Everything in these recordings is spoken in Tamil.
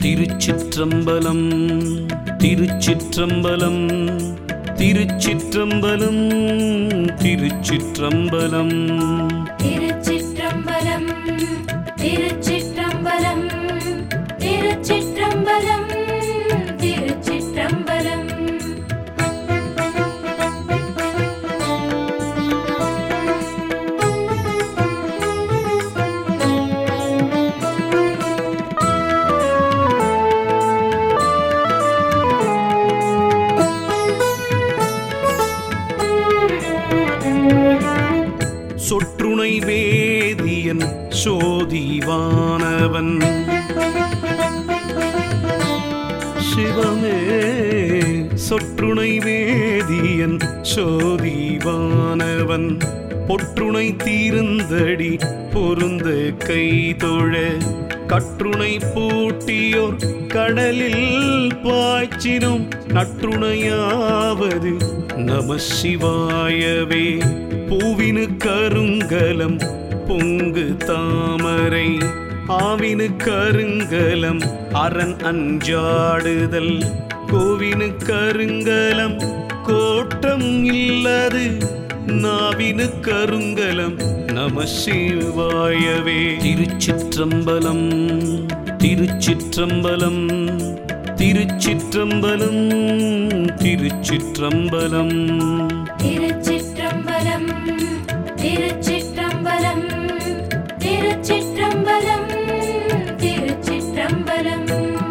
திருச்சிற்றம்பலம் திருச்சிற்றம்பலம் திருச்சிற்றம்பலம் திருச்சிற்றம்பலம் திருச்சிற்றம்பலம் திருச்சிற்றம்பலம் திருச்சிற்றம்பலம் திருச்சிற்றம்பலம் சொற்றுணை வேதியன் சோதிவானவன் சிவமே சொற்றுணை வேதியன் சோதிவானவன் பொற்றுணை தீர்ந்தடி பொருந்த கைதொழ கற்றுணை பூட்டியோர் கடலில் பாய்ச்சினும் நற்றுணையாவது நம சிவாயவே பூவினு கருங்கலம் பொங்கு தாமரை ஆவினு கருங்கலம் அரண் அஞ்சாடுதல் கோவினு கருங்கலம் கோட்டம் இல்லது நாவினு கருங்கலம் நம சிவாயவே திருச்சிற்றம்பலம் திருச்சிற்றம்பலம் திருச்சிற்றம்பலம் திருச்சிற்றம்பலம் திருச்சிற்றம்பலம் திருச்சிற்றம்பலம் திருச்சிற்றம்பலம் திருச்சிற்றம்பலம்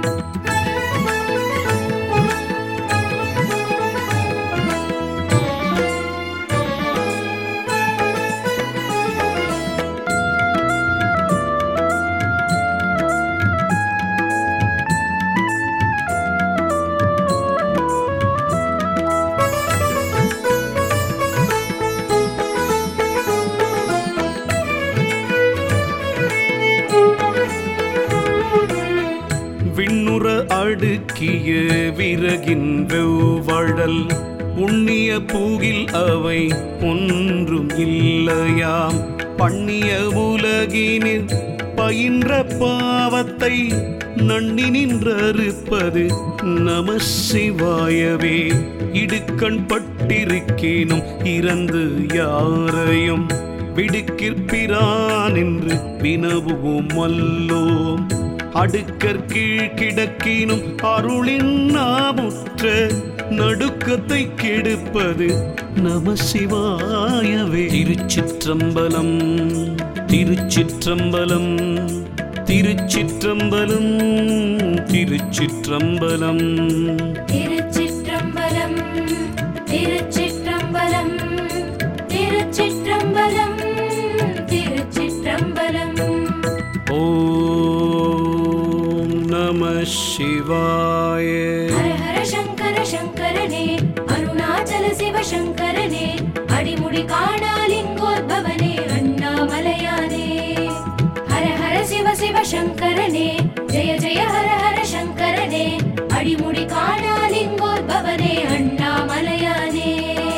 விண்ணுற அடுக்கிய விறகின் வெவ்வழல் உண்ணிய பூகில் அவை ஒன்றும் இல்லையாம் பண்ணிய உலகினில் பயின்ற பாவத்தை நன்னி நின்றறுப்பது நம சிவாயவே இடுக்கண் பட்டிருக்கேனும் இறந்து யாரையும் விடுக்கிற்பிரான் என்று வினவுவோம் அல்லோம் அடுக்கற் கீழ் கிடக்கினும் அருளின் நாமுற்ற நடுக்கத்தை கெடுப்பது நம சிவாயவே திருச்சிற்றம்பலம் திருச்சிற்றம்பலம் திருச்சிற்றம்பலம் திருச்சிற்றம்பலம் திருச்சிற்றம்பலம் திருச்சிற்றம்பலம் திருச்சிற்றம்பலம் திருச்சிற்றம்பலம் ஓம் நம சிவாய ஹர ஹர சங்கர சங்கரனே அருணாச்சல சிவ சங்கரனே அடிமுடி காணாலிங்கோத்பவனே அண்ணாமலையானே ஹர ஹர சிவ சிவ சங்கரனே ஜெய ஜெய ஹர ஹர சங்கரனே அடிமுடி காணாலிங்கோத்பவனே அண்ணாமலையானே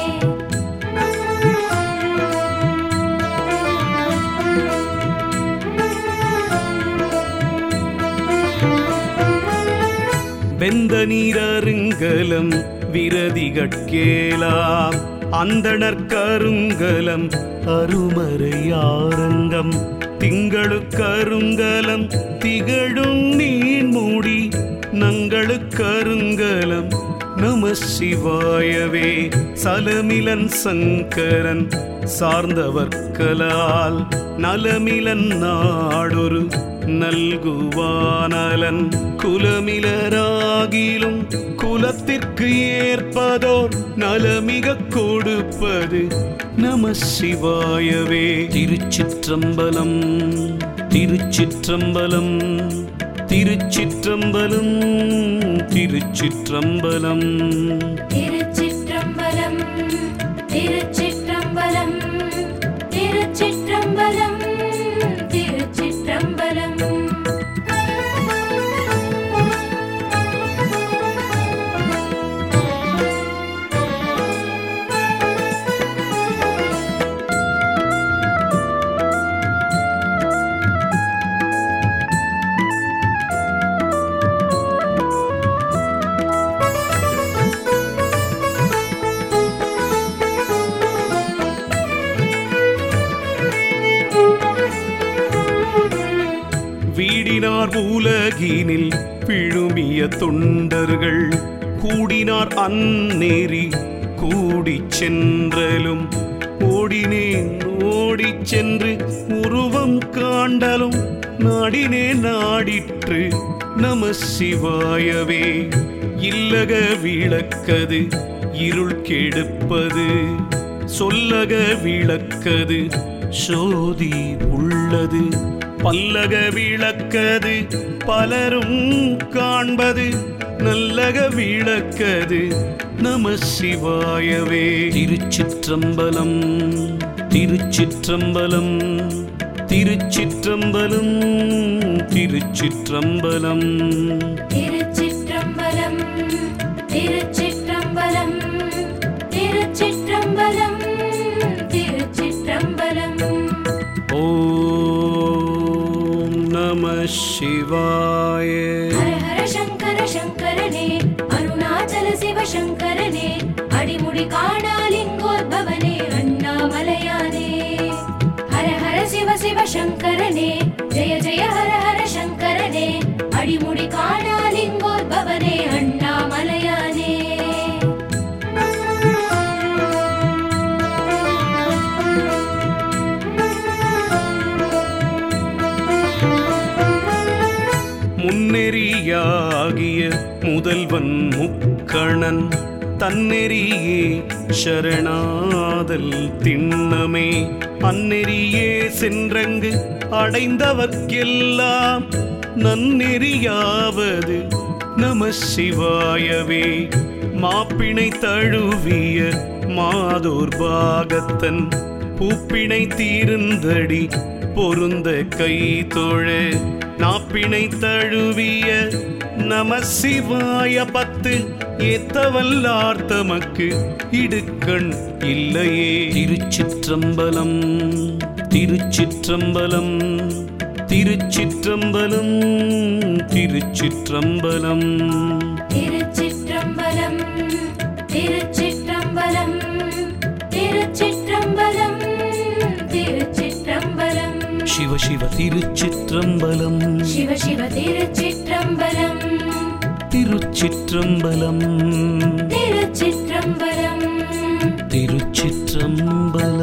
வெந்த நீரருங்கலம் விரதிகட்கேலாம் அந்தணர் கருங்கலம் அருமறையாரங்கம் திங்களு கருங்கலம் திகழும் நீன் மூடி நங்களு கருங்கலம் நம சிவாயவே சலமிலன் சங்கரன் சார்ந்தவர்கலால் நலமிலன் நாடொரு நல்குவானலன் குலமிலராகிலும் குலத்திற்கு ஏற்பதோர் நலமிக கொடுப்பது நம சிவாயவே திருச்சிற்றம்பலம் திருச்சிற்றம்பலம் திருச்சிற்றம்பலம் திருச்சிற்றம்பலம் திருச்சிற்றம்பலம் திருச்சிற்றம்பலம் திருச்சிற்றம்பலம் திருச்சிற்றம்பலம் தேடினார் உலகினில் விழுமிய தொண்டர்கள் கூடினார் அந்நேரி கூடிச் சென்றலும் ஓடினேன் ஓடிச் சென்று உருவம் காண்டலும் நாடினே நாடிற்று நம சிவாயவே இல்லக விளக்கது இருள் கெடுப்பது சொல்லக விளக்கது சோதி உள்ளது பல்லக விளக்கது பலரும் காண்பது நல்லக விளக்கது நம சிவாயவே திருச்சிற்றம்பலம் திருச்சிற்றம்பலம் திருச்சிற்றம்பலம் திருச்சிற்றம்பலம் திருச்சிற்றம்பலம் திருச்சிற்றம்பலம் திருச்சிற்றம்பலம் திருச்சிற்றம்பலம் ஓம் நம சிவாய ஹர ஹர சங்கர சங்கரனே அருணாச்சல சிவ சங்கரனே அடிமுடி காணாலிங்கோத்பவனே அண்ணாமலையானே ஹர ஹர சிவ சிவ சங்கரனே ஜெய ஜெய ஹர ஹர சங்கரனே அடிமுடி காணாலிங்கோத்பவனே அண்ணாமலையானே முன்னெறியாகிய முதல்வன் முக்கணன் தன்னெறியே சரணாதல் திண்ணமே அந்நெறியே சென்றங்கு அடைந்தவர்க்கெல்லாம் நன்னெறியாவது நம சிவாயவே மாப்பிணை தழுவிய மாதோர் பாகத்தன் பூப்பிணை தீர்ந்தடி பொருந்த கை தோழ நாப்பிணை தழுவிய நம சிவாய பத்து ஏத்தவல்லார் தமக்கு இடுக்கண் இல்லையே திருச்சிற்றம்பலம் திருச்சிற்றம்பலம் திருச்சிற்றம்பலம் திருச்சிற்றம்பலம் திருச்சிற்றம்பலம் திருச்சிற்றம்பலம் திருச்சிற்றம்பலம் திருச்சிற்றம்பலம் சிவ சிவ திருச்சிற்றம்பலம் சிவ சிவ திருச்சிற்றம்பலம் திருச்சிற்றம்பலம் திருச்சிற்றம்பலம் திருச்சிற்றம்பலம்